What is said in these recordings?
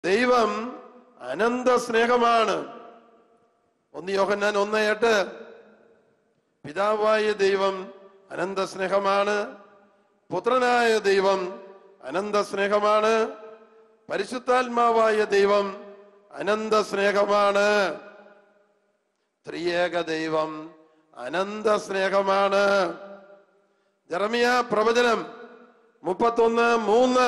ദൈവം അനന്ത സ്നേഹമാണ് ഒന്ന് യോഹന്നാൻ ഒന്ന് എട്ട് പിതാവായ ദൈവം അനന്ത സ്നേഹമാണ് പുത്രനായ ദൈവം അനന്ത സ്നേഹമാണ് പരിശുദ്ധാത്മാവായ ദൈവം അനന്ത സ്നേഹമാണ് ത്രിയേക ദൈവം അനന്ത സ്നേഹമാണ് ജറമിയ പ്രവചനം മുപ്പത്തൊന്ന് മൂന്ന്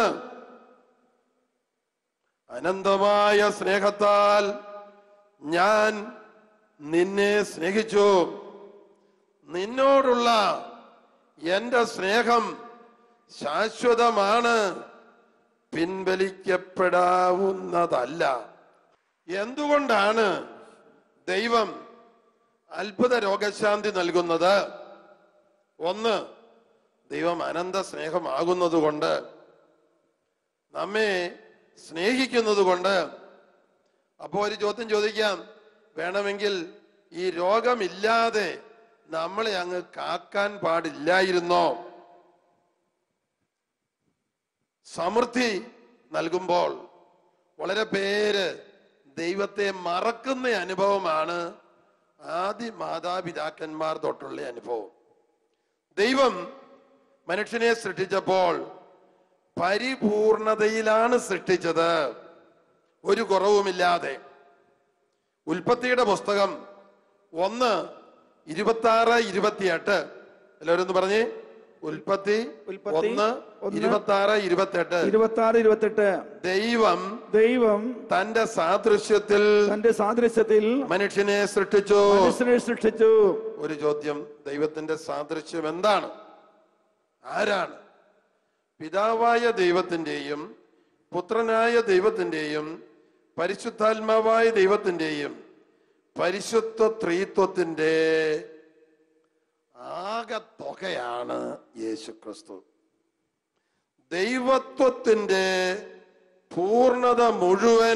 അനന്തമായ സ്നേഹത്താൽ ഞാൻ നിന്നെ സ്നേഹിച്ചു നിന്നോടുള്ള എന്റെ സ്നേഹം ശാശ്വതമാണ് പിൻവലിക്കപ്പെടാവുന്നതല്ല എന്തുകൊണ്ടാണ് ദൈവം അത്ഭുത രോഗശാന്തി നൽകുന്നത് ഒന്ന് ദൈവം അനന്ത സ്നേഹമാകുന്നത് കൊണ്ട് നമ്മെ സ്നേഹിക്കുന്നത് കൊണ്ട് അപ്പോ ഒരു ചോദ്യം ചോദിക്കാം വേണമെങ്കിൽ ഈ രോഗമില്ലാതെ നമ്മളെ അങ്ങ് കാക്കാൻ പാടില്ലായിരുന്നോ സമൃദ്ധി നൽകുമ്പോൾ വളരെ പേര് ദൈവത്തെ മറക്കുന്ന അനുഭവമാണ് ആദ്യ മാതാപിതാക്കന്മാർ തൊട്ടുള്ള അനുഭവം ദൈവം മനുഷ്യനെ സൃഷ്ടിച്ചപ്പോൾ പരിപൂർണതയിലാണ് സൃഷ്ടിച്ചത് ഒരു കുറവുമില്ലാതെ ഉൽപ്പത്തിയുടെ പുസ്തകം ഒന്ന് ഇരുപത്തി ആറ് ഇരുപത്തിയെട്ട് എല്ലാവരും ഒന്ന് പറഞ്ഞേ ഉൽപ്പത്തി ഉൽപ്പത്തി ഒന്ന് ഒന്ന് ഇരുപത്തി ആറ് ഇരുപത്തിയെട്ട് ഇരുപത്തി ആറ് ഇരുപത്തെട്ട് ദൈവം ദൈവം തന്റെ സാദൃശ്യത്തിൽ തന്റെ സാദൃശ്യത്തിൽ മനുഷ്യനെ സൃഷ്ടിച്ചു മനുഷ്യനെ സൃഷ്ടിച്ചു ഒരു ചോദ്യം ദൈവത്തിന്റെ സാദൃശ്യം എന്താണ് ആരാണ് പിതാവായ ദൈവത്തിന്റെയും പുത്രനായ ദൈവത്തിന്റെയും പരിശുദ്ധാത്മാവായ ദൈവത്തിന്റെയും പരിശുദ്ധ ത്രീത്വത്തിന്റെ ആകത്തുകയാണ് യേശു ക്രിസ്തു ദൈവത്വത്തിന്റെ പൂർണത മുഴുവൻ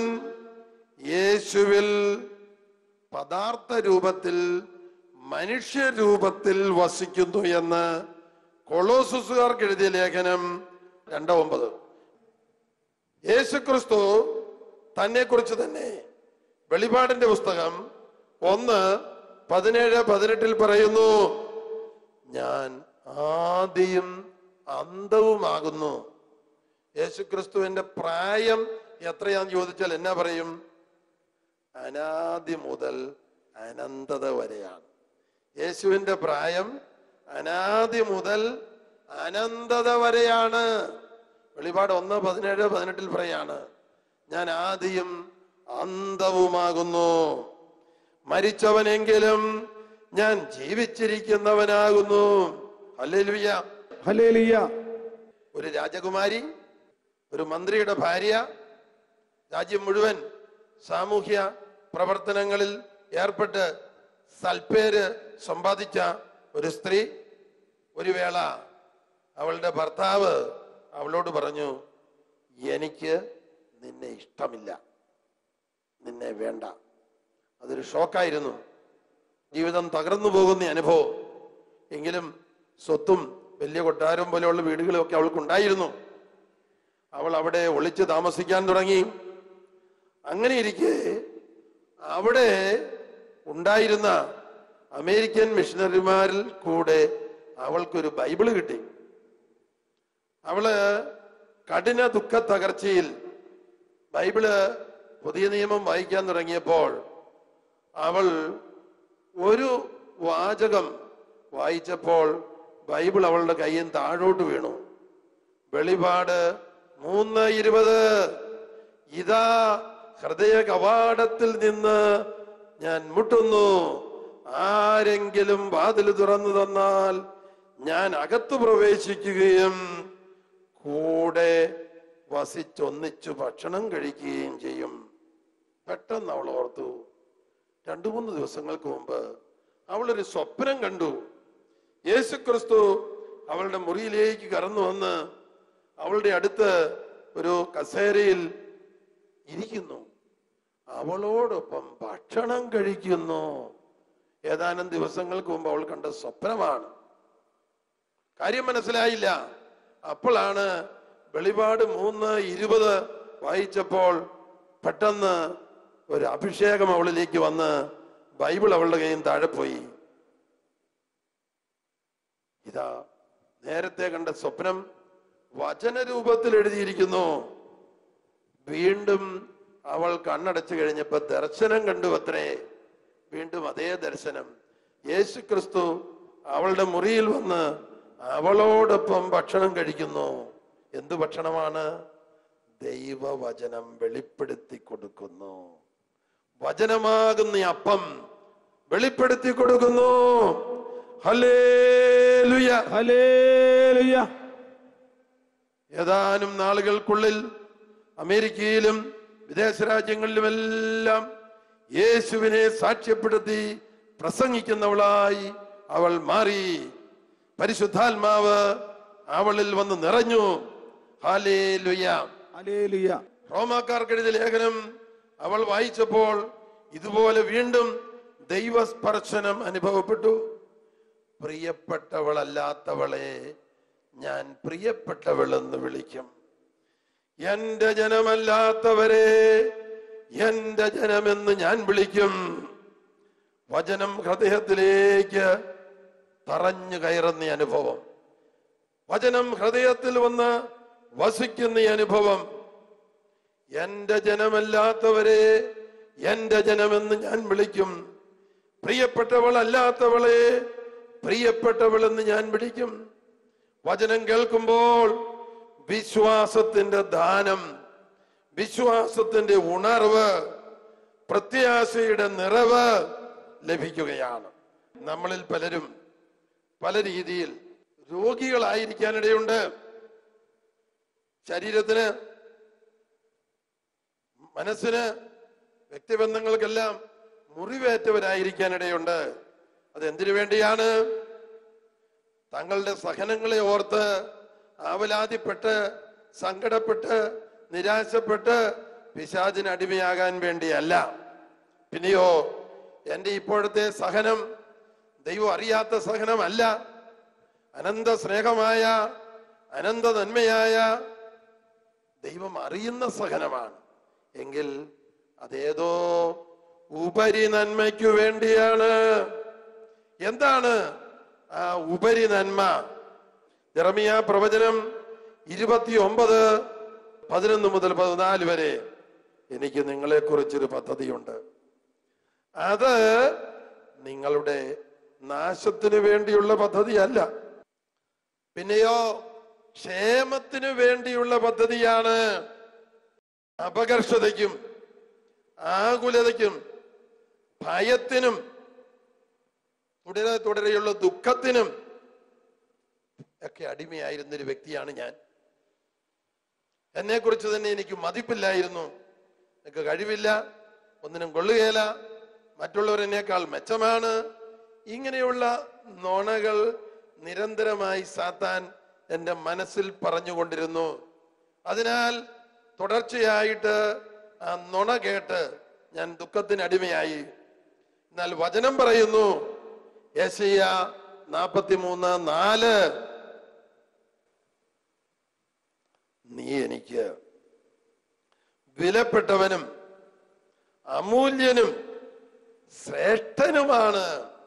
യേശുവിൽ പദാർത്ഥ രൂപത്തിൽ മനുഷ്യരൂപത്തിൽ വസിക്കുന്നു എന്ന് കൊളോസുസുകാർക്ക് എഴുതിയ ലേഖനം രണ്ട് ഒമ്പത് യേശുക്രിസ്തു തന്നെ കുറിച്ച് തന്നെ വെളിപാടിന്റെ പുസ്തകം ഒന്ന് പതിനേഴ് പതിനെട്ടിൽ പറയുന്നു ഞാൻ ആദിയും അന്തവുമാകുന്നു യേശുക്രിസ്തുവിന്റെ പ്രായം എത്രയാന്ന് ചോദിച്ചാൽ എന്നാ പറയും അനാദി മുതൽ അനന്തത വരെയാണ് യേശുവിന്റെ പ്രായം അനാദി മുതൽ അനന്തത വരെയാണ് വെളിപാട് ഒന്ന് പതിനേഴ് പതിനെട്ടിൽ പറയാണ് ഞാൻ ആദിയും അന്തവുമാകുന്നു മരിച്ചവനെങ്കിലും ഞാൻ ജീവിച്ചിരിക്കുന്നവനാകുന്നു ഹല്ലേലൂയ ഹലേലിയ ഒരു രാജകുമാരി ഒരു മന്ത്രിയുടെ ഭാര്യ രാജ്യം മുഴുവൻ സാമൂഹ്യ പ്രവർത്തനങ്ങളിൽ ഏർപ്പെട്ട് സൽപ്പേര് സമ്പാദിച്ച ഒരു സ്ത്രീ ഒരു വേള അവളുടെ ഭർത്താവ് അവളോട് പറഞ്ഞു എനിക്ക് നിന്നെ ഇഷ്ടമില്ല നിന്നെ വേണ്ട അതൊരു ഷോക്കായിരുന്നു ജീവിതം തകർന്നു പോകുന്ന അനുഭവം എങ്കിലും സ്വത്തും വലിയ കൊട്ടാരം പോലെയുള്ള വീടുകളും ഒക്കെ അവൾക്കുണ്ടായിരുന്നു അവൾ അവിടെ ഒളിച്ച് താമസിക്കാൻ തുടങ്ങി അങ്ങനെ ഇരിക്കെ അവിടെ ഉണ്ടായിരുന്ന അമേരിക്കൻ മിഷണറിമാരിൽ കൂടെ അവൾക്കൊരു ബൈബിള് കിട്ടി അവള് കഠിന ദുഃഖ തകർച്ചയിൽ ബൈബിള് പുതിയ നിയമം വായിക്കാൻ തുടങ്ങിയപ്പോൾ അവൾ ഒരു വാചകം വായിച്ചപ്പോൾ ബൈബിൾ അവളുടെ കയ്യിൽ നിന്ന് താഴോട്ട് വീണു വെളിപാട് മൂന്ന് ഇരുപത് ഇതാ ഹൃദയ കവാടത്തിൽ നിന്ന് ഞാൻ മുട്ടുന്നു ആരെങ്കിലും വാതിൽ തുറന്നു തന്നാൽ ഞാൻ അകത്തു പ്രവേശിക്കുകയും കൂടെ വസിച്ചൊന്നിച്ചു ഭക്ഷണം കഴിക്കുകയും ചെയ്യും പെട്ടെന്ന് അവൾ ഓർത്തു രണ്ടു മൂന്ന് ദിവസങ്ങൾക്ക് മുമ്പ് അവളൊരു സ്വപ്നം കണ്ടു യേശുക്രിസ്തു അവളുടെ മുറിയിലേക്ക് കടന്നു വന്ന് അവളുടെ അടുത്ത് ഒരു കസേരയിൽ ഇരിക്കുന്നു അവളോടൊപ്പം ഭക്ഷണം കഴിക്കുന്നു ഏതാനും ദിവസങ്ങൾക്ക് മുമ്പ് അവൾ കണ്ട സ്വപ്നമാണ് കാര്യം മനസ്സിലായില്ല അപ്പോഴാണ് വെളിപാട് മൂന്ന് ഇരുപത് വായിച്ചപ്പോൾ പെട്ടെന്ന് ഒരു അഭിഷേകം അവളിലേക്ക് വന്ന് ബൈബിൾ അവളുടെ കയ്യിൽ താഴെ പോയി ഇതാ നേരത്തെ കണ്ട സ്വപ്നം വചനരൂപത്തിൽ എഴുതിയിരിക്കുന്നു വീണ്ടും അവൾ കണ്ണടച്ചു കഴിഞ്ഞപ്പോ ദർശനം കണ്ടു അത്രേ വീണ്ടും അതേ ദർശനം യേശു ക്രിസ്തു അവളുടെ മുറിയിൽ വന്ന് അവളോടൊപ്പം ഭക്ഷണം കഴിക്കുന്നു എന്തു ഭക്ഷണമാണ് ദൈവവചനം വെളിപ്പെടുത്തി കൊടുക്കുന്നു വചനമാകുന്ന ഈ അപ്പം വെളിപ്പെടുത്തി കൊടുക്കുന്നു ഹല്ലേലൂയ ഹല്ലേലൂയ ഏതാനും നാളുകൾക്കുള്ളിൽ അമേരിക്കയിലും വിദേശ രാജ്യങ്ങളിലുമെല്ലാം യേശുവിനെ സാക്ഷ്യപ്പെടുത്തി പ്രസംഗിക്കുന്നവളായി അവൾ മാറി പരിശുദ്ധാത്മാവ് അവളിൽ വന്ന് നിറഞ്ഞു ഹാലേലുയ ഹല്ലേലൂയ റോമാക്കാർക്ക് എഴുതിയ ലേഖനം അവൾ വായിച്ചപ്പോൾ ഇതുപോലെ വീണ്ടും ദൈവസ്പർശനം അനുഭവപ്പെട്ടു പ്രിയപ്പെട്ടവളല്ലാത്തവളെ ഞാൻ പ്രിയപ്പെട്ടവളെന്ന് വിളിക്കും എന്റെ ജനമല്ലാത്തവരെ എന്റെ ജനമെന്ന് ഞാൻ വിളിക്കും വചനം ഹൃദയത്തിലേക്ക് തറഞ്ഞു കയറുന്ന ഈ അനുഭവം വചനം ഹൃദയത്തിൽ വന്ന് വസിക്കുന്ന ഈ അനുഭവം എന്റെ ജനമല്ലാത്തവരെ എന്റെ ജനമെന്ന് ഞാൻ വിളിക്കും പ്രിയപ്പെട്ടവളല്ലാത്തവളെ പ്രിയപ്പെട്ടവളെന്ന് ഞാൻ വിളിക്കും വചനം കേൾക്കുമ്പോൾ വിശ്വാസത്തിന്റെ ദാനം വിശ്വാസത്തിന്റെ ഉണർവ് പ്രത്യാശയുടെ നിറവ് ലഭിക്കുകയാണ് നമ്മളിൽ പലരും പല രീതിയിൽ രോഗികളായിരിക്കാനിടയുണ്ട് ശരീരത്തിന് മനസ്സിന് വ്യക്തിബന്ധങ്ങൾക്കെല്ലാം മുറിവേറ്റവരായിരിക്കാനിടയുണ്ട് അത് എന്തിനു വേണ്ടിയാണ് തങ്ങളുടെ സഹനങ്ങളെ ഓർത്ത് ആവലാതിപ്പെട്ട് സങ്കടപ്പെട്ട് നിരാശപ്പെട്ട് പിശാചിന് അടിമയാകാൻ വേണ്ടിയല്ല പിന്നെയോ എൻ്റെ ഇപ്പോഴത്തെ സഹനം ദൈവം അറിയാത്ത സഹനമല്ല അനന്ത സ്നേഹമായ അനന്ത നന്മയായ ദൈവം അറിയുന്ന സഹനമാണ് എങ്കിൽ അതേതോ ഉപരി നന്മയ്ക്കു വേണ്ടിയാണ് എന്താണ് ആ ഉപരി നന്മ ജെറമിയ പ്രവചനം ഇരുപത്തി ഒമ്പത് പതിനൊന്ന് മുതൽ പതിനാല് വരെ എനിക്ക് നിങ്ങളെ കുറിച്ചൊരു പദ്ധതിയുണ്ട് അത് നിങ്ങളുടെ നാശത്തിന് വേണ്ടിയുള്ള പദ്ധതിയല്ല പിന്നെയോ ക്ഷേമത്തിന് വേണ്ടിയുള്ള പദ്ധതിയാണ് അപകർഷതയ്ക്കും ആകുലതയ്ക്കും ഭയത്തിനും തുടരെ തുടരെയുള്ള ദുഃഖത്തിനും ഒക്കെ അടിമയായിരുന്ന ഒരു വ്യക്തിയാണ് ഞാൻ എന്നെ കുറിച്ച് തന്നെ എനിക്ക് മതിപ്പില്ലായിരുന്നു എനിക്ക് കഴിവില്ല ഒന്നിനും കൊള്ളുകയില്ല മറ്റുള്ളവർ എന്നേക്കാൾ മെച്ചമാണ് ഇങ്ങനെയുള്ള നുണകൾ നിരന്തരമായി സാത്താൻ എൻ്റെ മനസ്സിൽ പറഞ്ഞുകൊണ്ടിരുന്നു അതിനാൽ തുടർച്ചയായിട്ട് ആ നുണ കേട്ട് ഞാൻ ദുഃഖത്തിന് അടിമയായി എന്നാൽ വചനം പറയുന്നു യേശയ്യ നാപ്പത്തിമൂന്ന് നാല് നീ എനിക്ക് വിലപ്പെട്ടവനും അമൂല്യനും ശ്രേഷ്ഠനുമാണ്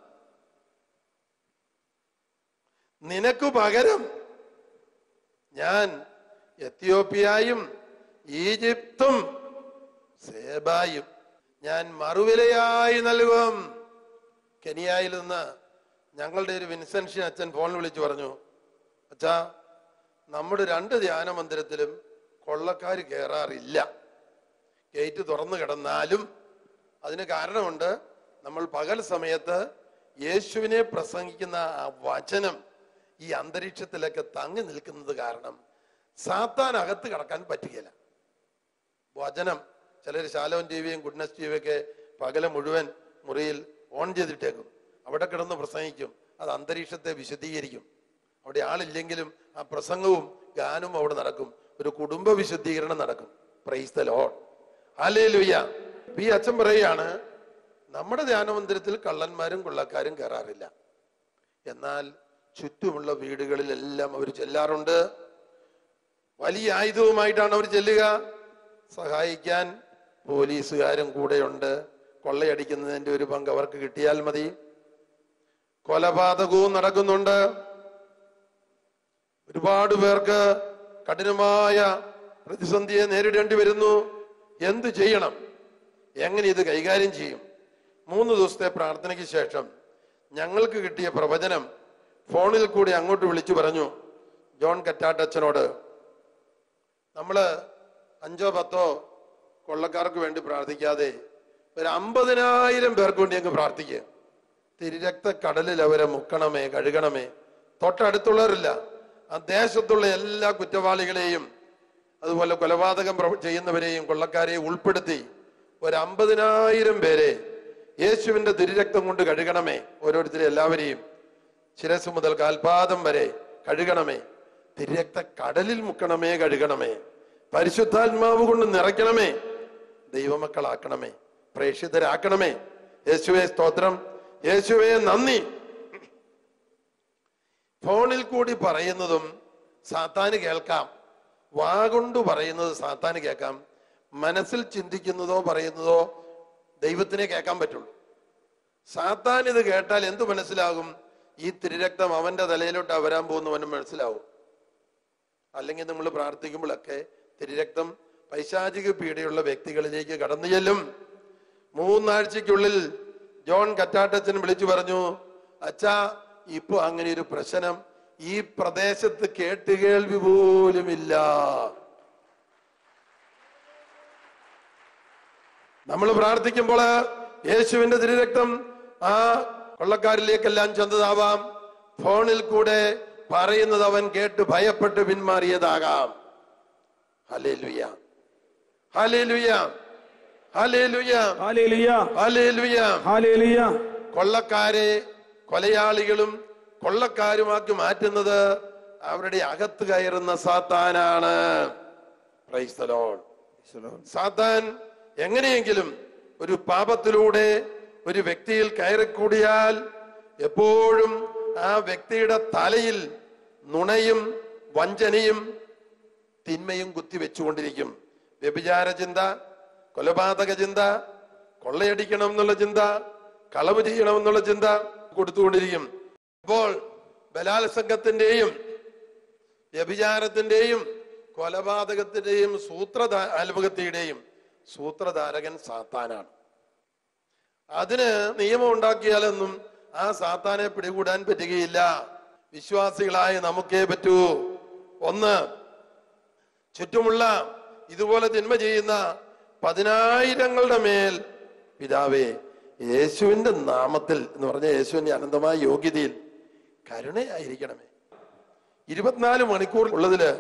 നിനക്കു പകരം ഞാൻ എത്യോപ്യയും ഈജിപ്തും സേബായും ഞാൻ മറുവിലയായി നൽകും കെനിയായിൽ നിന്ന് ഞങ്ങളുടെ ഒരു വിൻസെൻഷൻ അച്ഛൻ ഫോണിൽ വിളിച്ചു പറഞ്ഞു അച്ഛാ നമ്മുടെ രണ്ട് ധ്യാന മന്ദിരത്തിലും കൊള്ളക്കാർ കയറാറില്ല ഗേറ്റ് തുറന്നു കിടന്നാലും അതിന് കാരണമുണ്ട് നമ്മൾ പകൽ സമയത്ത് യേശുവിനെ പ്രസംഗിക്കുന്ന ആ വചനം ഈ അന്തരീക്ഷത്തിലൊക്കെ തങ്ങി നിൽക്കുന്നത് കാരണം സാത്താൻ അകത്ത് കടക്കാൻ പറ്റുകയില്ല വചനം ചിലർ ശാലോൻ ടി വിയും ഗുഡ്നസ് ടി വിയൊക്കെ പകല മുഴുവൻ മുറിയിൽ ഓൺ ചെയ്തിട്ടേക്കും അവിടെ കിടന്ന് പ്രസംഗിക്കും അത് അന്തരീക്ഷത്തെ വിശദീകരിക്കും അവിടെ ആളില്ലെങ്കിലും ആ പ്രസംഗവും ഗാനവും അവിടെ നടക്കും ഒരു കുടുംബ വിശുദ്ധീകരണം നടക്കും പ്രൈസ് ദ ലോഡ് ഹാലേലുയ്യ ഈ അച്ഛൻ പറയുകയാണ് നമ്മുടെ ധ്യാനമന്ദിരത്തിൽ കള്ളന്മാരും കൊള്ളക്കാരും കയറാറില്ല എന്നാൽ ചുറ്റുമുള്ള വീടുകളിലെല്ലാം അവർ ചെല്ലാറുണ്ട് വലിയ ആയുധവുമായിട്ടാണ് അവർ ചെല്ലുക സഹായിക്കാൻ പോലീസുകാരും കൂടെയുണ്ട് കൊള്ളയടിക്കുന്നതിന്റെ ഒരു പങ്ക് അവർക്ക് കിട്ടിയാൽ മതി കൊലപാതകവും നടക്കുന്നുണ്ട് ഒരുപാട് പേർക്ക് കഠിനമായ പ്രതിസന്ധിയെ നേരിടേണ്ടി വരുന്നു എന്ത് ചെയ്യണം എങ്ങനെ ഇത് കൈകാര്യം ചെയ്യും മൂന്ന് ദിവസത്തെ പ്രാർത്ഥനയ്ക്ക് ശേഷം ഞങ്ങൾക്ക് കിട്ടിയ പ്രവചനം ഫോണിൽ കൂടി അങ്ങോട്ട് വിളിച്ചു പറഞ്ഞു ജോൺ കറ്റാട്ടച്ചനോട് നമ്മള് അഞ്ചോ പത്തോ കൊള്ളക്കാർക്ക് വേണ്ടി പ്രാർത്ഥിക്കാതെ ഒരു അമ്പതിനായിരം പേർക്ക് വേണ്ടി അങ്ങ് പ്രാർത്ഥിക്കുക തിരുരക്ത കടലിൽ അവരെ മുക്കണമേ കഴുകണമേ തൊട്ടടുത്തുള്ളവരില്ല ആ ദേശത്തുള്ള എല്ലാ കുറ്റവാളികളെയും അതുപോലെ കൊലപാതകം പ്രവ- ചെയ്യുന്നവരെയും കൊള്ളക്കാരെയും ഉൾപ്പെടുത്തി ഒരു അമ്പതിനായിരം പേരെ യേശുവിന്റെ തിരുരക്തം കൊണ്ട് കഴുകണമേ ഓരോരുത്തരെ എല്ലാവരെയും ശിരസ് മുതൽ കാൽപാദം വരെ കഴുകണമേ തിരുരക്ത കടലിൽ മുക്കണമേ കഴുകണമേ പരിശുദ്ധാത്മാവ് കൊണ്ട് നിറയ്ക്കണമേ ദൈവമക്കളാക്കണമേ പ്രേക്ഷിതരാക്കണമേ യേശുവെ സ്തോത്രം യേശുവെ നന്ദി ഫോണിൽ കൂടി പറയുന്നതും സാത്താന് കേൾക്കാം വാ കൊണ്ട് പറയുന്നത് സാത്താന് കേൾക്കാം മനസ്സിൽ ചിന്തിക്കുന്നതോ പറയുന്നതോ ദൈവത്തിനെ കേൾക്കാൻ പറ്റുള്ളൂ സാത്താൻ ഇത് കേട്ടാൽ എന്ത് മനസ്സിലാകും ഈ തിരുരക്തം അവന്റെ തലയിലോട്ട് വരാൻ പോകുന്നവനും മനസ്സിലാവും അല്ലെങ്കിൽ നമ്മൾ പ്രാർത്ഥിക്കുമ്പോഴൊക്കെ തിരുരക്തം പൈശാചിക പീഡയുള്ള വ്യക്തികളിലേക്ക് കടന്നു ചെല്ലും മൂന്നാഴ്ചക്കുള്ളിൽ ജോൺ കറ്റാട്ടച്ചൻ വിളിച്ചു പറഞ്ഞു അച്ഛാ ഇപ്പൊ അങ്ങനെ ഒരു പ്രശ്നം ഈ പ്രദേശത്ത് കേട്ടുകേൾവി പോലുമില്ല നമ്മൾ പ്രാർത്ഥിക്കുമ്പോൾ യേശുവിന്റെ തിരുരക്തം ആ കൊള്ളക്കാരിലേക്കെല്ലാം ചെന്നതാവാം ഫോണിൽ കൂടെ പറയുന്നത് അവൻ കേട്ട് ഭയപ്പെട്ട് പിന്മാറിയതാകാം hallelujah hallelujah hallelujah hallelujah hallelujah hallelujah കൊള്ളക്കാരെ കൊലയാളികളും കൊള്ളക്കാരുമാക്കി മാറ്റുന്നത് അവരുടെ അകത്ത് കയറുന്ന സാത്താനാണ് Praise the Lord. സാത്താൻ എങ്ങനെയെങ്കിലും ഒരു പാപത്തിലൂടെ ഒരു വ്യക്തിയിൽ കയറിക്കൂടിയാൽ എപ്പോഴും ആ വ്യക്തിയുടെ തലയിൽ നുണയും വഞ്ചനയും തിന്മയും കുത്തിവെച്ചുകൊണ്ടിരിക്കും വ്യഭിചാര ചിന്ത കൊലപാതക ചിന്ത കൊള്ളയടിക്കണം എന്നുള്ള ചിന്ത കളവ് ചെയ്യണം എന്നുള്ള ചിന്ത കൊടുത്തുകൊണ്ടിരിക്കും അപ്പോൾ ബലാത്സംഗത്തിന്റെയും വ്യഭിചാരത്തിന്റെയും കൊലപാതകത്തിന്റെയും സൂത്രധാ ആത്മഹത്യയുടെയും സൂത്രധാരകൻ സാത്താനാണ് അതിന് നിയമം ഉണ്ടാക്കിയാലൊന്നും ആ സാത്താനെ പിടികൂടാൻ പറ്റുകയില്ല വിശ്വാസികളായ നമുക്കേ പറ്റൂ ഒന്ന് ചുറ്റുമുള്ള ഇതുപോലെ തിന്മ ചെയ്യുന്ന പതിനായിരങ്ങളുടെ മേൽ പിതാവേ യേശുവിന്റെ നാമത്തിൽ എന്ന് പറഞ്ഞ യേശുവിന്റെ അനന്തമായ യോഗ്യതയിൽ കരുണയായിരിക്കണമേ ഇരുപത്തിനാല് മണിക്കൂർ ഉള്ളതില്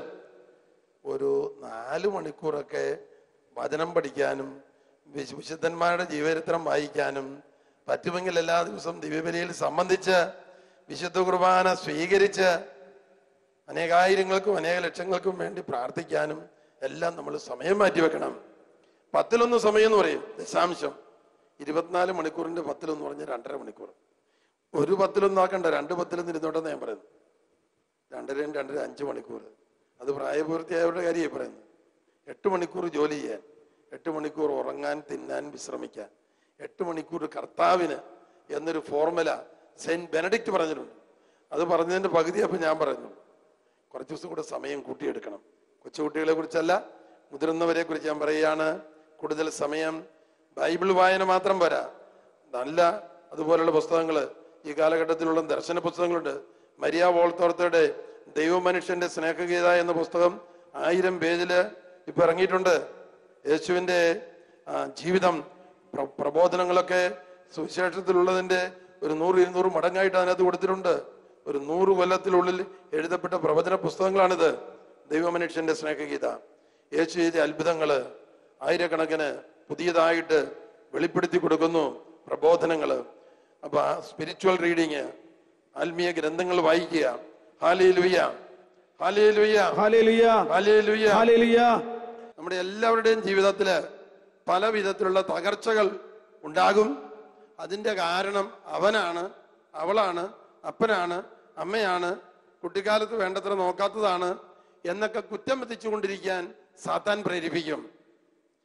ഒരു നാല് മണിക്കൂറൊക്കെ വചനം പഠിക്കാനും വിശു- വിശുദ്ധന്മാരുടെ ജീവചരിത്രം വായിക്കാനും പറ്റുമെങ്കിൽ എല്ലാ ദിവസവും ദിവ്യബലിയിൽ സംബന്ധിച്ച് വിശുദ്ധ കുർബാന സ്വീകരിച്ച് അനേകായിരങ്ങൾക്കും അനേക ലക്ഷങ്ങൾക്കും വേണ്ടി പ്രാർത്ഥിക്കാനും എല്ലാം നമ്മൾ സമയം മാറ്റിവെക്കണം പത്തിലൊന്ന് സമയം എന്ന് പറയും ദശാംശം ഇരുപത്തിനാല് മണിക്കൂറിന്റെ പത്തിലൊന്ന് പറഞ്ഞ രണ്ടര മണിക്കൂർ ഒരു പത്തിലൊന്നും ആക്കണ്ട രണ്ട് പത്തിലൊന്നും ഇരുന്നോട്ടെന്ന് ഞാൻ പറയുന്നു രണ്ടരയും രണ്ടര അഞ്ച് മണിക്കൂർ അത് പ്രായപൂർത്തിയായവരുടെ കാര്യമായി പറയുന്നത് എട്ട് മണിക്കൂർ ജോലി ചെയ്യാൻ എട്ട് മണിക്കൂർ ഉറങ്ങാൻ തിന്നാൻ വിശ്രമിക്കാൻ എട്ട് മണിക്കൂർ കർത്താവിന് എന്നൊരു ഫോർമുല സെയിന്റ് ബെനഡിക്റ്റ് പറഞ്ഞിട്ടുണ്ട് അത് പറഞ്ഞതിന്റെ പകുതി അപ്പൊ ഞാൻ പറഞ്ഞു കുറച്ച് ദിവസം കൂടെ സമയം കൂട്ടിയെടുക്കണം കൊച്ചുകുട്ടികളെ കുറിച്ചല്ല മുതിർന്നവരെ കുറിച്ച് ഞാൻ പറയുകയാണ് കൂടുതൽ സമയം ബൈബിൾ വായന മാത്രം പോരാ നല്ല അതുപോലുള്ള പുസ്തകങ്ങൾ ഈ കാലഘട്ടത്തിലുള്ള ദർശന പുസ്തകങ്ങളുണ്ട് മരിയ വോൾത്തോർത്തയുടെ ദൈവമനുഷ്യന്റെ സ്നേഹഗീത എന്ന പുസ്തകം ആയിരം പേജില് ഇപ്പൊ ഇറങ്ങിയിട്ടുണ്ട് യേശുവിന്റെ ആ, ജീവിതം പ്ര- പ്രബോധനങ്ങളൊക്കെ സുവിശേഷത്തിലുള്ളതിന്റെ ഒരു നൂറ് ഇരുന്നൂറ് മടങ്ങായിട്ട് അതിനകത്ത് കൊടുത്തിട്ടുണ്ട് ഒരു നൂറ് കൊല്ലത്തിനുള്ളിൽ എഴുതപ്പെട്ട പ്രവചന പുസ്തകങ്ങളാണിത് ദൈവമനുഷ്യന്റെ സ്നേഹഗീത യേശു ചെയ്ത അത്ഭുതങ്ങള് ആയിരക്കണക്കിന് പുതിയതായിട്ട് വെളിപ്പെടുത്തി കൊടുക്കുന്നു പ്രബോധനങ്ങള് അപ്പൊ സ്പിരിച്വൽ റീഡിങ് ആത്മീയ ഗ്രന്ഥങ്ങൾ വായിക്കുക ഹാലേ ലുയ്യ ഹാലേ ലുയ്യ ഹാലേലുയ ഹാലേ ലുയ്യ ഹാലേലുയ നമ്മുടെ എല്ലാവരുടെയും ജീവിതത്തില് പല വിധത്തിലുള്ള തകർച്ചകൾ ഉണ്ടാകും അതിന്റെ കാരണം അവനാണ് അവളാണ് അപ്പനാണ് അമ്മയാണ് കുട്ടിക്കാലത്ത് വേണ്ടത്ര നോക്കാത്തതാണ് എന്നൊക്കെ കുറ്റം എത്തിച്ചുകൊണ്ടിരിക്കാൻ സാത്താൻ പ്രേരിപ്പിക്കും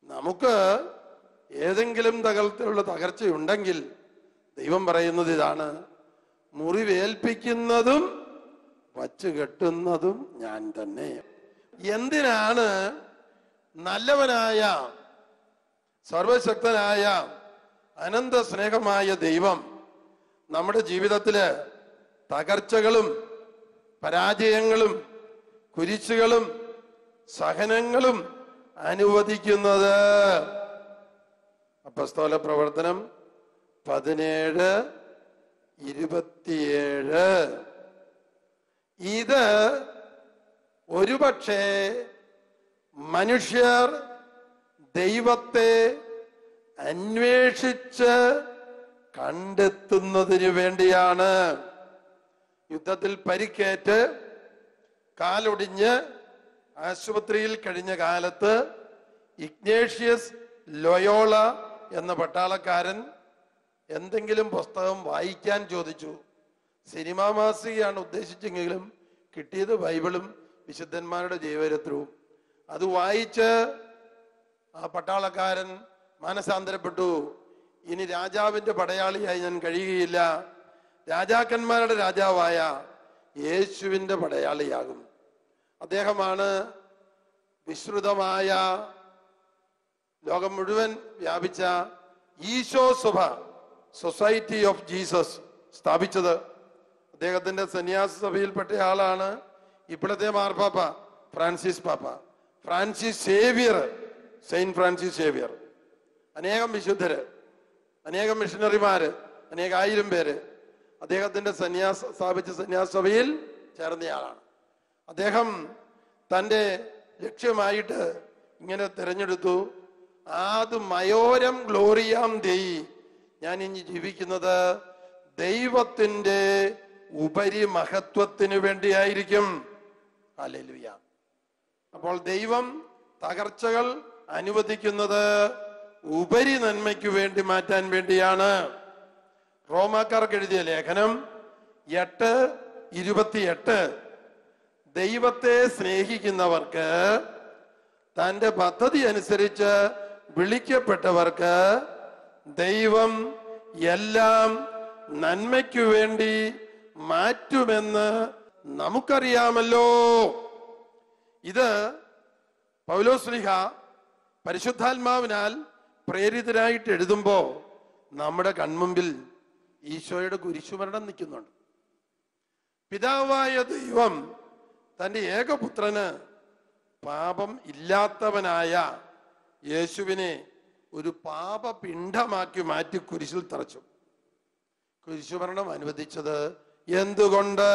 നമുക്ക് ഏതെങ്കിലും തകർത്തിലുള്ള തകർച്ചയുണ്ടെങ്കിൽ ദൈവം പറയുന്നത് ഇതാണ് മുറിവേൽപ്പിക്കുന്നതും വച്ചു കെട്ടുന്നതും ഞാൻ തന്നെ എന്തിനാണ് നല്ലവനായ സർവശക്തനായ അനന്ത സ്നേഹമായ ദൈവം നമ്മുടെ ജീവിതത്തില് തകർച്ചകളും പരാജയങ്ങളും കുരിശുകളും സഹനങ്ങളും അനുവദിക്കുന്നത് അപ്പസ്തോല പ്രവർത്തനം പതിനേഴ് ഇരുപത്തിയേഴ് ഇത് ഒരുപക്ഷെ മനുഷ്യർ ദൈവത്തെ അന്വേഷിച്ച് കണ്ടെത്തുന്നതിന് വേണ്ടിയാണ് യുദ്ധത്തിൽ പരിക്കേറ്റ് കാലൊടിഞ്ഞ് ആശുപത്രിയിൽ കഴിഞ്ഞ കാലത്ത് ഇഗ്നേഷ്യസ് ലൊയോള എന്ന പട്ടാളക്കാരൻ എന്തെങ്കിലും പുസ്തകം വായിക്കാൻ ചോദിച്ചു സിനിമാ മാസികയാണ് ഉദ്ദേശിച്ചെങ്കിലും കിട്ടിയത് ബൈബിളും വിശുദ്ധന്മാരുടെ ജീവചരിത്രവും അത് വായിച്ച് ആ പട്ടാളക്കാരൻ മാനസാന്തരപ്പെട്ടു ഇനി രാജാവിന്റെ പടയാളിയായി ഞാൻ കഴിയുകയില്ല രാജാക്കന്മാരുടെ രാജാവായ യേശുവിന്റെ പടയാളിയാകും അദ്ദേഹമാണ് വിശ്രുതമായ ലോകം മുഴുവൻ വ്യാപിച്ച ഈശോ സഭ സൊസൈറ്റി ഓഫ് ജീസസ് സ്ഥാപിച്ചത് അദ്ദേഹത്തിന്റെ സന്യാസ സഭയിൽപ്പെട്ട ആളാണ് ഇപ്പോഴത്തെ മാർപ്പാപ്പ ഫ്രാൻസിസ് പാപ്പ Francis Xavier Saint Francis Xavier അനേകം വിശുദ്ധര് അനേകം മിഷണറിമാര് അനേകായിരം പേര് അദ്ദേഹത്തിന്റെ സന്യാസ സ്ഥാപിച്ച സന്യാസ സഭയിൽ ചേർന്നയാളാണ് അദ്ദേഹം തൻ്റെ ലക്ഷ്യമായിട്ട് ഇങ്ങനെ തിരഞ്ഞെടുത്തു ആത് മയോരം ഗ്ലോറിയാം ദെയ് ഞാൻ ഇനി ജീവിക്കുന്നത് ദൈവത്തിന്റെ ഉപരി മഹത്വത്തിന് വേണ്ടിയായിരിക്കും ഹല്ലേലൂയ അപ്പോൾ ദൈവം തകർച്ചകൾ അനുവദിക്കുന്നത് ഉപരി നന്മയ്ക്ക് വേണ്ടി മാറ്റാൻ വേണ്ടിയാണ് റോമാക്കാർക്ക് എഴുതിയ ലേഖനം എട്ട് ഇരുപത്തിയെട്ട് ദൈവത്തെ സ്നേഹിക്കുന്നവർക്ക് തന്റെ പദ്ധതി അനുസരിച്ച് വിളിക്കപ്പെട്ടവർക്ക് ദൈവം എല്ലാം നന്മയ്ക്കു വേണ്ടി മാറ്റുമെന്ന് നമുക്കറിയാമല്ലോ ഇത് പൗലോസ്ലിഹ പരിശുദ്ധാത്മാവിനാൽ പ്രേരിതരായിട്ട് എഴുതുമ്പോ നമ്മുടെ കൺമുമ്പിൽ ഈശോയുടെ കുരിശുമരണം നിൽക്കുന്നുണ്ട് പിതാവായ ദൈവം തന്റെ ഏകപുത്രന് പാപം ഇല്ലാത്തവനായ യേശുവിനെ ഒരു പാപപിണ്ഡമാക്കി മാറ്റി കുരിശിൽ തറച്ചു കുരിശുമരണം അനുവദിച്ചത് എന്തുകൊണ്ട്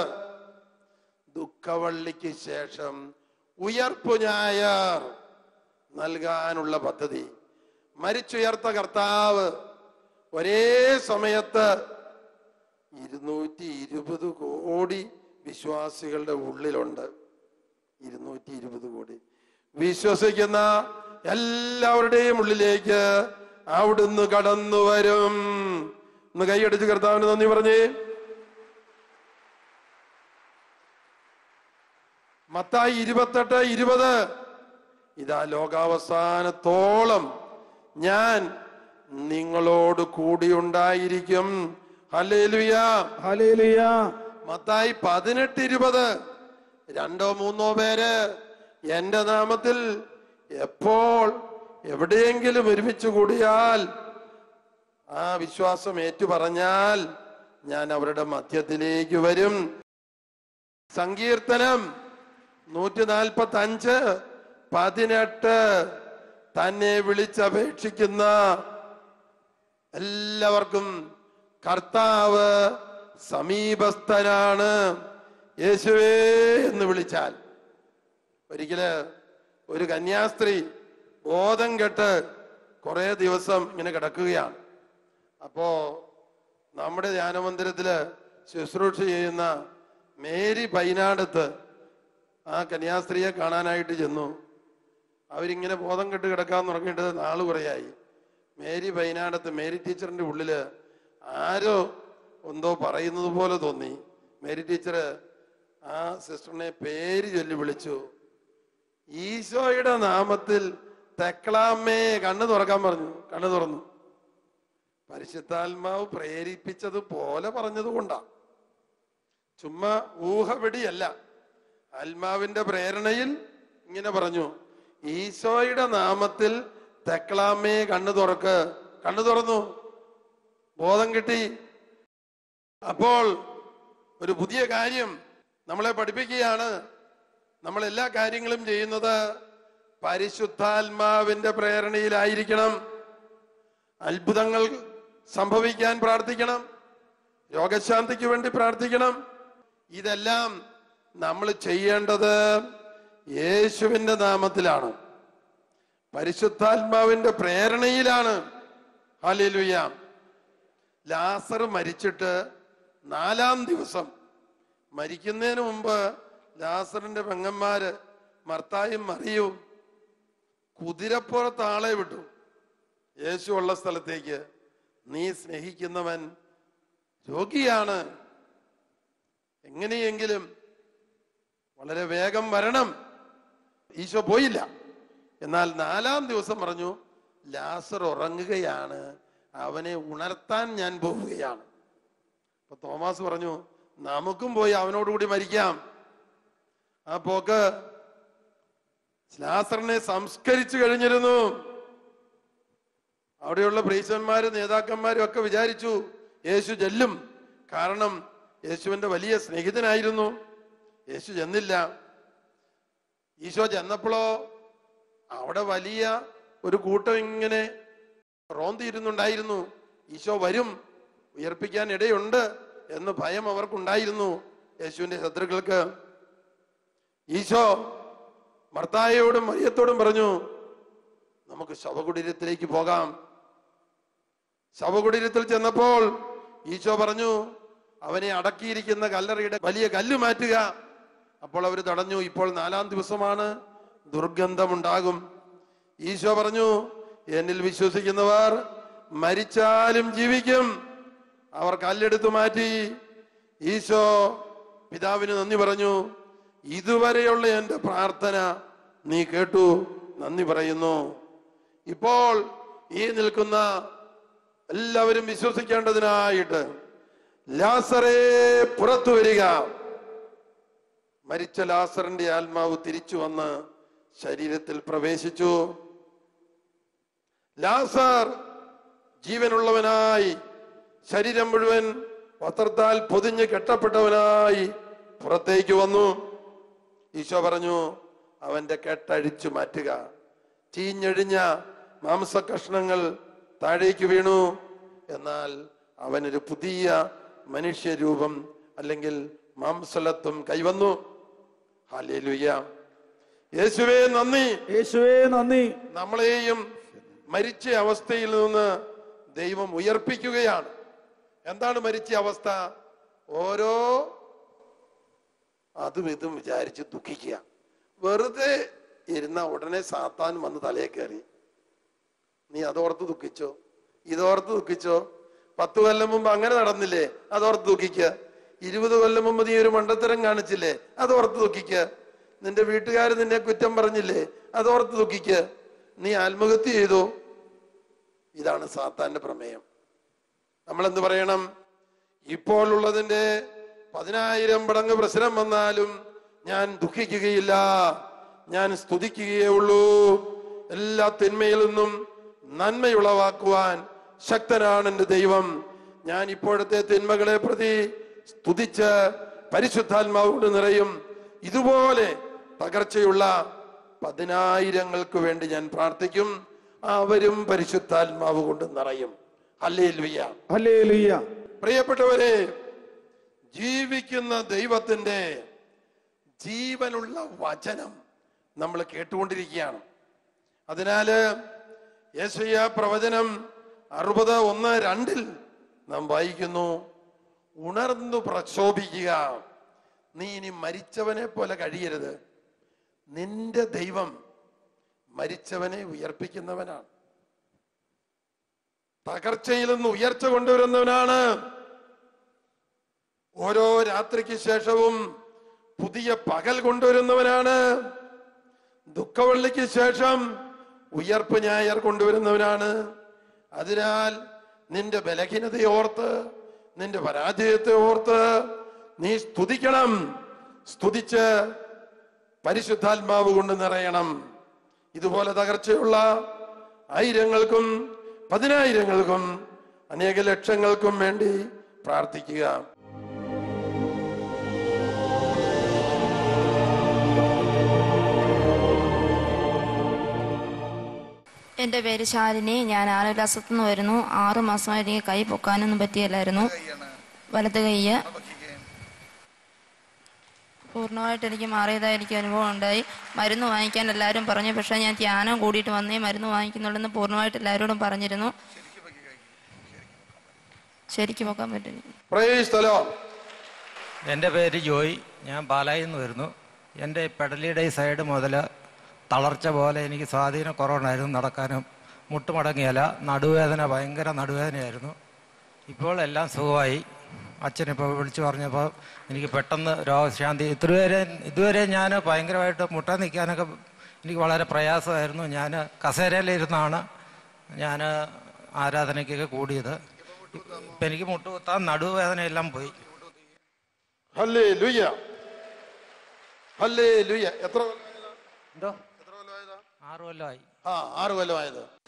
ദുഃഖവള്ളിക്ക് ശേഷം ഉയർപ്പു ഞായർ നൽകാനുള്ള പദ്ധതി മരിച്ചുയർത്ത കർത്താവ് ഒരേ സമയത്ത് ഇരുന്നൂറ്റി ഇരുപത് കോടി വിശ്വാസികളുടെ ഉള്ളിലുണ്ട് ഇരുന്നൂറ്റി ഇരുപത് കോടി വിശ്വസിക്കുന്ന എല്ലാവരുടെയും ഉള്ളിലേക്ക് അവിടുന്ന് കടന്നു വരും ഒന്ന് കൈയടിച്ച് കർത്താവിന് നന്ദി പറഞ്ഞേ മത്തായി ഇരുപത്തെട്ട് ഇരുപത് ഇതാ ലോകാവസാനത്തോളം ഞാൻ നിങ്ങളോട് കൂടിയുണ്ടായിരിക്കും ഹല്ലേലൂയ ഹല്ലേലൂയ മത്തായി പതിനെട്ട് ഇരുപത് രണ്ടോ മൂന്നോ പേര് എന്റെ നാമത്തിൽ എപ്പോൾ എവിടെയെങ്കിലും ഒരുമിച്ച് കൂടിയാൽ ആ വിശ്വാസം ഏറ്റുപറഞ്ഞാൽ ഞാൻ അവരുടെ മധ്യത്തിലേക്ക് വരും സങ്കീർത്തനം നൂറ്റി നാൽപ്പത്തി അഞ്ച് പതിനെട്ട് തന്നെ വിളിച്ചപേക്ഷിക്കുന്ന എല്ലാവർക്കും കർത്താവ് സമീപസ്ഥനാണ് യേശുവേ എന്ന് വിളിച്ചാൽ ഒരിക്കല് ഒരു കന്യാസ്ത്രീ ബോധം കെട്ട് കുറെ ദിവസം ഇങ്ങനെ കിടക്കുകയാണ് അപ്പോ നമ്മുടെ ധ്യാനമന്ദിരത്തില് ശുശ്രൂഷ ചെയ്യുന്ന മേരി പൈനാടത്ത് ആ കന്യാസ്ത്രീയെ കാണാനായിട്ട് ചെന്നു അവരിങ്ങനെ ബോധം കെട്ട് കിടക്കാൻ തുടങ്ങിയിട്ട് നാള് കുറയായി മേരി പൈനാടത്ത് മേരി ടീച്ചറിന്റെ ഉള്ളില് ആരോ എന്തോ പറയുന്നത് പോലെ തോന്നി മേരി ടീച്ചർ ആ സിസ്റ്ററിനെ പേര് ചൊല്ലി വിളിച്ചു ഈശോയുടെ നാമത്തിൽ തെക്കളാമ്മേ കണ്ണു തുറക്കാൻ പറഞ്ഞു കണ്ണു തുറന്നു പരിശുദ്ധാത്മാവ് പ്രേരിപ്പിച്ചത് പോലെ പറഞ്ഞത് കൊണ്ടാ ചുമ്മാ ഊഹവെടിയല്ല ആത്മാവിന്റെ പ്രേരണയിൽ ഇങ്ങനെ പറഞ്ഞു ഈശോയുടെ നാമത്തിൽ തെക്കളാമ്മേ കണ്ണു തുറക്ക് കണ്ണു തുറന്നു ബോധം കിട്ടി അപ്പോൾ ഒരു പുതിയ കാര്യം നമ്മളെ പഠിപ്പിക്കുകയാണ് നമ്മൾ എല്ലാ കാര്യങ്ങളും ചെയ്യുന്നത് പരിശുദ്ധാത്മാവിന്റെ പ്രേരണയിലായിരിക്കണം അത്ഭുതങ്ങൾ സംഭവിക്കാൻ പ്രാർത്ഥിക്കണം രോഗശാന്തിക്ക് വേണ്ടി പ്രാർത്ഥിക്കണം ഇതെല്ലാം നമ്മൾ ചെയ്യേണ്ടത് യേശുവിന്റെ നാമത്തിലാണ് പരിശുദ്ധാത്മാവിന്റെ പ്രേരണയിലാണ് ഹാലേലുയ്യ ലാസർ മരിച്ചിട്ട് നാലാം ദിവസം മരിക്കുന്നതിന് മുമ്പ് ലാസറിന്റെ പെങ്ങന്മാര് മർത്തായും മറിയും കുതിരപ്പുറത്ത് ആളെ വിട്ടു യേശു ഉള്ള സ്ഥലത്തേക്ക് നീ സ്നേഹിക്കുന്നവൻ രോഗിയാണ് എങ്ങനെയെങ്കിലും വളരെ വേഗം വരണം ഈശോ പോയില്ല എന്നാൽ നാലാം ദിവസം പറഞ്ഞു ലാസർ ഉറങ്ങുകയാണ് അവനെ ഉണർത്താൻ ഞാൻ പോവുകയാണ് അപ്പൊ തോമസ് പറഞ്ഞു നമുക്കും പോയി അവനോടുകൂടി മരിക്കാം ആ പോക്ക് ലാസറിനെ സംസ്കരിച്ചു കഴിഞ്ഞിരുന്നു അവിടെയുള്ള പ്രീശന്മാരും നേതാക്കന്മാരും ഒക്കെ വിചാരിച്ചു യേശു ചെല്ലും കാരണം യേശുവിന്റെ വലിയ സ്നേഹിതനായിരുന്നു യേശു ചെന്നില്ല ഈശോ ചെന്നപ്പോഴോ അവിടെ വലിയ ഒരു കൂട്ടം ഇങ്ങനെ റോന്തിയിരുന്നുണ്ടായിരുന്നു ഈശോ വരും ഉയർപ്പിക്കാൻ ഇടയുണ്ട് എന്ന് ഭയം അവർക്കുണ്ടായിരുന്നു യേശുവിന്റെ ശത്രുക്കൾക്ക് ഈശോ മർത്തായയോടും മറിയത്തോടും പറഞ്ഞു നമുക്ക് ശവകുടീരത്തിലേക്ക് പോകാം ശവകുടീരത്തിൽ ചെന്നപ്പോൾ ഈശോ പറഞ്ഞു അവനെ അടക്കിയിരിക്കുന്ന കല്ലറയുടെ വലിയ കല്ല് മാറ്റുക അപ്പോൾ അവർ തടഞ്ഞു ഇപ്പോൾ നാലാം ദിവസമാണ് ദുർഗന്ധമുണ്ടാകും ഈശോ പറഞ്ഞു എന്നിൽ വിശ്വസിക്കുന്നവർ മരിച്ചാലും ജീവിക്കും അവർ കല്ലെടുത്തു മാറ്റി ഈശോ പിതാവിന് നന്ദി പറഞ്ഞു ഇതുവരെയുള്ള എന്റെ പ്രാർത്ഥന നീ കേട്ടു നന്ദി പറയുന്നു ഇപ്പോൾ ഈ നിൽക്കുന്ന എല്ലാവരും വിശ്വസിക്കേണ്ടതിനായിട്ട് ലാസറേ പുറത്തു വരിക മരിച്ച ലാസറിന്റെ ആത്മാവ് തിരിച്ചു വന്ന് ശരീരത്തിൽ പ്രവേശിച്ചു ലാസർ ജീവനുള്ളവനായി ശരീരം മുഴുവൻ വസ്ത്രത്താൽ പൊതിഞ്ഞ് കെട്ടപ്പെട്ടവനായി പുറത്തേക്ക് വന്നു ഈശോ പറഞ്ഞു അവന്റെ കെട്ടഴിച്ചു മാറ്റുക ചീഞ്ഞഴിഞ്ഞ മാംസകഷ്ണങ്ങൾ താഴേക്ക് വീണു എന്നാൽ അവനൊരു പുതിയ മനുഷ്യരൂപം അല്ലെങ്കിൽ മാംസലത്വം കൈവന്നു ഹാലേലുയ്യ യേശുവേ നന്ദി യേശുവേ നന്ദി നമ്മളെയും മരിച്ച അവസ്ഥയിൽ നിന്ന് ദൈവം ഉയർപ്പിക്കുകയാണ് എന്താണ് മരിച്ച അവസ്ഥ ഓരോ അതും ഇതും വിചാരിച്ച് ദുഃഖിക്കുക വെറുതെ ഇരുന്ന ഉടനെ സാത്താൻ വന്ന് തലയെ കയറി നീ അതോർത്ത് ദുഃഖിച്ചോ ഇതോർത്ത് ദുഃഖിച്ചോ പത്ത് കൊല്ലം മുമ്പ് അങ്ങനെ നടന്നില്ലേ അതോർത്ത് ദുഃഖിക്കുക ഇരുപത് കൊല്ലം മുമ്പ് നീ ഒരു മണ്ടത്തരം കാണിച്ചില്ലേ അതോർത്ത് ദുഃഖിക്കുക നിന്റെ വീട്ടുകാർ നിന്നെ കുറ്റം പറഞ്ഞില്ലേ അതോർത്ത് ദുഃഖിക്കുക നീ ആത്മഹത്യ ചെയ്തു ഇതാണ് സാത്താന്റെ പ്രമേയം നമ്മൾ എന്ത് പറയണം ഇപ്പോൾ ഉള്ളതിന്റെ പതിനായിരം മടങ്ങ് പ്രശ്നം വന്നാലും ഞാൻ ദുഃഖിക്കുകയില്ല ഞാൻ സ്തുതിക്കുകയേ ഉള്ളൂ എല്ലാ തിന്മയിൽ നിന്നും നന്മയുളവാക്കുവാൻ ശക്തനാണ് എൻ്റെ ദൈവം ഞാൻ ഇപ്പോഴത്തെ തിന്മകളെ പ്രതി സ്തുതിച്ച് പരിശുദ്ധാത്മാവോട് നിറയും ഇതുപോലെ തകർച്ചയുള്ള പതിനായിരങ്ങൾക്ക് വേണ്ടി ഞാൻ പ്രാർത്ഥിക്കും അവരും പരിശുദ്ധാത്മാവ് കൊണ്ട് നിറയും അല്ലേ ഹല്ലേലൂയ പ്രിയപ്പെട്ടവരെ ജീവിക്കുന്ന ദൈവത്തിന്റെ ജീവനുള്ള വചനം നമ്മൾ കേട്ടുകൊണ്ടിരിക്കുകയാണ് അതിനാല് യേശയ്യ പ്രവചനം അറുപത് ഒന്ന് രണ്ടിൽ നാം വായിക്കുന്നു ഉണർന്നു പ്രക്ഷോഭിക്കുക നീ ഇനി മരിച്ചവനെ പോലെ കഴിയരുത് നിന്റെ ദൈവം മരിച്ചവനെ ഉയർപ്പിക്കുന്നവനാണ് തകർച്ചയിൽ നിന്ന് ഉയർച്ച കൊണ്ടുവരുന്നവനാണ് ഓരോ രാത്രിക്ക് ശേഷവും പുതിയ പകൽ കൊണ്ടുവരുന്നവനാണ് ദുഃഖവെള്ളിക്ക് ശേഷം ഉയർപ്പ് ഞായർ കൊണ്ടുവരുന്നവനാണ് അതിനാൽ നിന്റെ ബലഹീനതയെ ഓർത്ത് നിന്റെ പരാജയത്തെ ഓർത്ത് നീ സ്തുതിക്കണം സ്തുതിച്ച് പരിശുദ്ധാത്മാവ് കൊണ്ട് നിറയണം ഇതുപോലെ തകർച്ചയുള്ള ആയിരങ്ങൾക്കും പതിനായിരങ്ങൾക്കും അനേക ലക്ഷങ്ങൾക്കും വേണ്ടി പ്രാർത്ഥിക്കുക എൻ്റെ പേര് ശാലിനി ഞാൻ ആലുലാസത്തു നിന്ന് വരുന്നു ആറു മാസമായിട്ട് എനിക്ക് കൈ പൊക്കാനൊന്നും പറ്റിയല്ലായിരുന്നു വലത് കൈയ്യ് പൂർണ്ണമായിട്ട് എനിക്ക് മാറിയതായി എനിക്ക് അനുഭവം ഉണ്ടായി മരുന്ന് വാങ്ങിക്കാൻ എല്ലാവരും പറഞ്ഞു പക്ഷേ ഞാൻ ധ്യാനം കൂടിയിട്ട് വന്നേ മരുന്ന് വാങ്ങിക്കുന്നുള്ളെന്ന് പൂർണ്ണമായിട്ട് എല്ലാവരോടും പറഞ്ഞിരുന്നു ശരിക്കും പൊക്കാൻ പറ്റും പ്രേസ് സ്ഥലം എൻ്റെ പേര് ജോയ് ഞാൻ പാലായിൽ നിന്ന് വരുന്നു എൻ്റെ പെടലിയുടെ ഈ സൈഡ് മുതൽ തളർച്ച പോലെ എനിക്ക് സ്വാധീനം കുറവുണ്ടായിരുന്നു നടക്കാനും മുട്ടുമടങ്ങിയല നടുവേദന ഭയങ്കര നടുവേദനയായിരുന്നു ഇപ്പോൾ എല്ലാം സുഖമായി അച്ഛനിപ്പോൾ വിളിച്ചു പറഞ്ഞപ്പോൾ എനിക്ക് പെട്ടെന്ന് രോഗശാന്തി ഇതുവരെ ഇതുവരെ ഞാൻ ഭയങ്കരമായിട്ട് മുട്ടാൻ നിൽക്കാനൊക്കെ എനിക്ക് വളരെ പ്രയാസമായിരുന്നു ഞാൻ കസേരയിലിരുന്നാണ് ഞാൻ ആരാധനയ്ക്കൊക്കെ കൂടിയത് ഇപ്പം എനിക്ക് മുട്ടുകുത്താൻ നടുവേദനയെല്ലാം പോയി ഹല്ലേ ലുയ്യ ഹല്ലേ ലുയ്യ എത്ര കൊല്ലമായതാ? എന്തോ എത്ര കൊല്ലമായതാ? ആറ് കൊല്ലമായി ആ ആറ് കൊല്ലമായത്